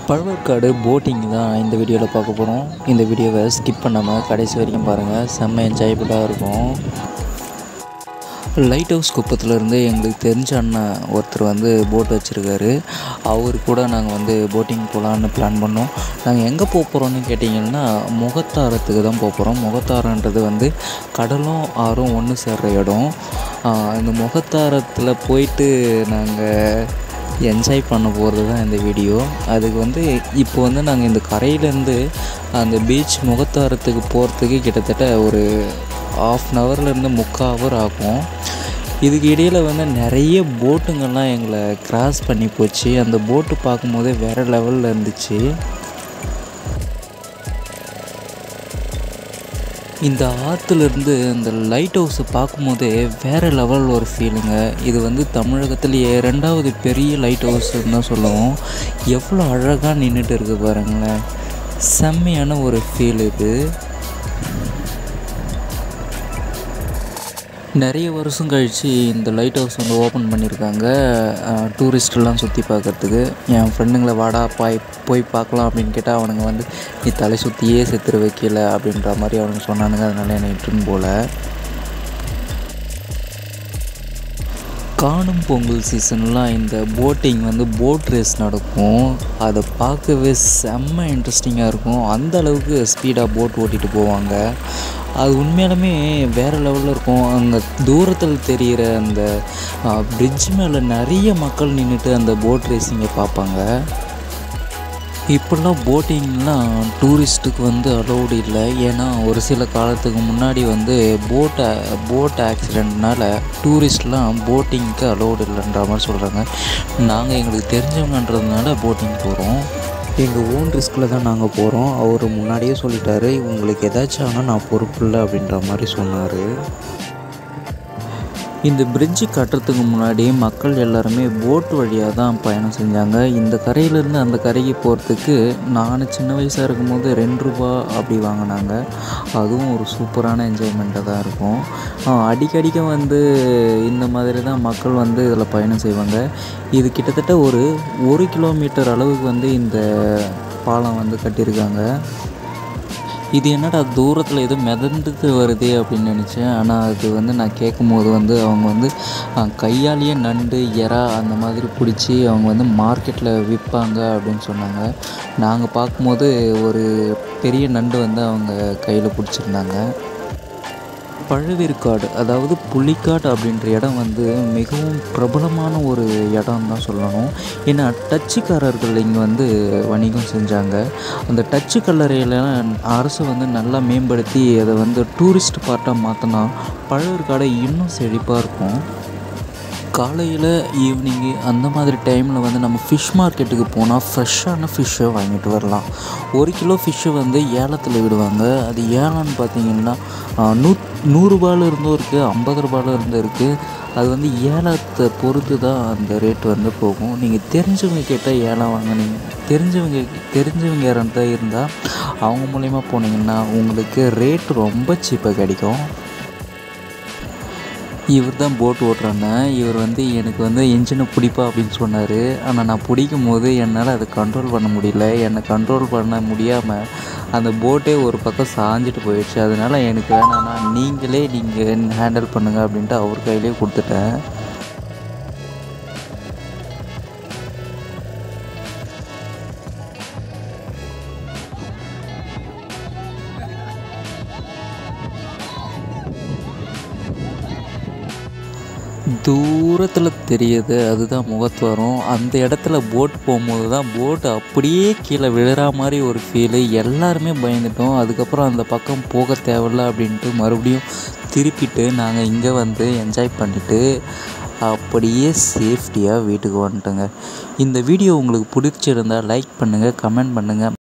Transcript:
Pazhaverkadu boating தான் இந்த வீடியோவில் பார்க்க போகிறோம் இந்த வீடியோவை ஸ்கிப் பண்ணாமல் கடைசி வரைக்கும் பாருங்கள் செம்ம என்ஜாயபுளாக இருக்கும் லைட் ஹவுஸ் குப்பத்துலேருந்து எங்களுக்கு தெரிஞ்ச அண்ணன் ஒருத்தர் வந்து போட் வச்சுருக்காரு அவர் கூட நாங்கள் வந்து போட்டிங் போகலான்னு பிளான் பண்ணோம் நாங்கள் எங்கே போக போகிறோம்னு கேட்டிங்கன்னா முகத்தாரத்துக்கு தான் போக போகிறோம் முகத்தாரன்றது வந்து கடலும் ஆறும் ஒன்று சேர்ற இடம் ஆஹ் இந்த முகத்தாரத்தில் போயிட்டு நாங்கள் என்ஜாய் பண்ண போகிறது தான் இந்த வீடியோ அதுக்கு வந்து இப்போ வந்து நாங்கள் இந்த கரையிலேருந்து அந்த பீச் முகத்தாரத்துக்கு போகிறதுக்கு கிட்டத்தட்ட ஒரு ஆஃப் அன் ஹவர்லேருந்து முக்கால் ஹவர் ஆகும் இதுக்கு இடையில் வந்து நிறைய போட்டுங்கள்லாம் எங்களை கிராஸ் பண்ணி போச்சு அந்த போட்டு பார்க்கும்போதே வேறு லெவலில் இருந்துச்சு இந்த ஆற்றுலேருந்து இந்த லைட் ஹவுஸை பார்க்கும்போதே வேறு லெவல் ஒரு ஃபீலுங்க இது வந்து தமிழகத்திலேயே ரெண்டாவது பெரிய லைட் ஹவுஸ்ன்னு தான் சொல்லுவோம் எவ்வளோ அழகாக நின்றுட்டு இருக்கு பாருங்களேன் செம்மையான ஒரு ஃபீல் இது நிறைய வருஷம் கழித்து இந்த லைட் ஹவுஸ் வந்து ஓப்பன் பண்ணியிருக்காங்க டூரிஸ்டெல்லாம் சுற்றி பார்க்கறதுக்கு என் ஃப்ரெண்டுங்களை வாடா பாய் போய் பார்க்கலாம் அப்படின்னு கேட்டால் அவனுங்க வந்து நீ தலை சுற்றியே செத்துரு வைக்கல அப்படின்ற மாதிரி அவனுங்க சொன்னானுங்க அதனால என்னை இட்டுன்னு போகல காணும் பொங்கல் சீசன்லாம் இந்த போட்டிங் வந்து போட் ரேஸ் நடக்கும் அதை பார்க்கவே செம்ம இன்ட்ரெஸ்டிங்காக இருக்கும் அந்த அளவுக்கு ஸ்பீடாக போட் ஓட்டிகிட்டு போவாங்க அது உண்மையாலுமே வேறு லெவலில் இருக்கும் அங்கே தூரத்தில் தெரிகிற அந்த பிரிட்ஜ் மேலே நிறைய மக்கள் நின்றுட்டு அந்த போட் ரேஸிங்கை பார்ப்பாங்க இப்போல்லாம் போட்டிங்லாம் டூரிஸ்ட்டுக்கு வந்து அலௌடு இல்லை ஏன்னா ஒரு சில காலத்துக்கு முன்னாடி வந்து போட்டை போட் ஆக்சிடெண்ட்னால டூரிஸ்ட்லாம் போட்டிங்க்கு அலௌடு இல்லைன்ற மாதிரி சொல்கிறாங்க நாங்கள் எங்களுக்கு தெரிஞ்சவங்கன்றதுனால போட்டிங் போகிறோம் எங்கள் ஓன் ரிஸ்கில் தான் நாங்கள் போகிறோம் அவர் முன்னாடியே சொல்லிட்டாரு உங்களுக்கு ஏதாச்சும் ஆனால் நான் பொறுப்பு இல்லை அப்படின்ற மாதிரி சொன்னார் இந்த பிரிட்ஜு கட்டுறதுக்கு முன்னாடி மக்கள் எல்லாருமே போட் வழியாக தான் பயணம் செஞ்சாங்க இந்த கரையிலேருந்து அந்த கரைக்கு போகிறதுக்கு நான் சின்ன வயசாக இருக்கும்போது ரெண்டு ரூபா அப்படி வாங்கினாங்க அதுவும் ஒரு சூப்பரான என்ஜாய்மெண்ட்டாக தான் இருக்கும் ஆஹ் அடிக்கடிக்க வந்து இந்த மாதிரி தான் மக்கள் வந்து இதில் பயணம் செய்வாங்க இது கிட்டத்தட்ட ஒரு ஒரு கிலோமீட்டர் அளவுக்கு வந்து இந்த பாலம் வந்து கட்டியிருக்காங்க இது என்னடா தூரத்தில் ஏதோ மிதந்துட்டு வருதே அப்படின்னு நினச்சேன் ஆனால் அது வந்து நான் கேட்கும்போது வந்து அவங்க வந்து அஹ், கையாலேயே நண்டு எறா அந்த மாதிரி பிடிச்சி அவங்க வந்து மார்க்கெட்டில் விற்பாங்க அப்படின்னு சொன்னாங்க நாங்கள் பார்க்கும்போது ஒரு பெரிய நண்டு வந்து அவங்க கையில் பிடிச்சிருந்தாங்க பழவேற்காடு அதாவது புலிக்காடு அப்படின்ற இடம் வந்து மிகவும் பிரபலமான ஒரு இடம் தான் சொல்லணும் ஏன்னா டச்சுக்காரர்கள் இங்கே வந்து வணிகம் செஞ்சாங்க அந்த டச்சு கல்லறையிலாம் அரசு வந்து நல்லா மேம்படுத்தி அதை வந்து டூரிஸ்ட் பார்ட்டாக மாற்றினா பழவேற்காடு இன்னும் செழிப்பாக இருக்கும் காலையில் ஈவினிங்கு அந்த மாதிரி டைமில் வந்து நம்ம ஃபிஷ் மார்க்கெட்டுக்கு போனால் ஃப்ரெஷ்ஷான ஃபிஷ்ஷை வாங்கிட்டு வரலாம் ஒரு கிலோ ஃபிஷ்ஷை வந்து ஏலத்தில் விடுவாங்க அது ஏலம்னு பார்த்தீங்கன்னா ஆஹ், நூ நூறுரூபால இருந்தும் இருக்குது ஐம்பது ரூபாயில இருந்தும் இருக்குது அது வந்து ஏலத்தை பொறுத்து தான் அந்த ரேட் வந்து போகும் நீங்கள் தெரிஞ்சவங்க கேட்டால் ஏலம் வாங்கினீங்க தெரிஞ்சவங்க தெரிஞ்சவங்க யாராவது இருந்தால் அவங்க மூலயமா போனீங்கன்னா உங்களுக்கு ரேட் ரொம்ப சீப்பாக கிடைக்கும் இவர் தான் போட் ஓட்டுறாங்க இவர் வந்து எனக்கு வந்து இன்ஜினை பிடிப்பா அப்படின்னு சொன்னார் ஆனால் நான் பிடிக்கும் போது என்னால் அதை கண்ட்ரோல் பண்ண முடியல என்னை கண்ட்ரோல் பண்ண முடியாமல் அந்த போட்டே ஒரு பக்கம் சாஞ்சிட்டு போயிடுச்சு அதனால் எனக்கு வேணாம்னா நீங்களே நீங்கள் ஹேண்டில் பண்ணுங்க அப்படின்ட்டு அவர் கையிலே கொடுத்துட்டேன் தூரத்தில் தெரியுது அதுதான் முகத்வாரம் அந்த இடத்துல போட் போகும்போது தான் போட் அப்படியே கீழே விழுற மாதிரி ஒரு ஃபீலு எல்லாருமே பயந்துட்டோம் அதுக்கப்புறம் அந்த பக்கம் போக தேவையில்ல அப்படின்ட்டு மறுபடியும் திருப்பிட்டு நாங்கள் இங்கே வந்து என்ஜாய் பண்ணிவிட்டு அப்படியே சேஃப்டியாக வீட்டுக்கு வந்துட்டோங்க இந்த வீடியோ உங்களுக்கு பிடிச்சிருந்தா லைக் பண்ணுங்கள் கமெண்ட் பண்ணுங்கள்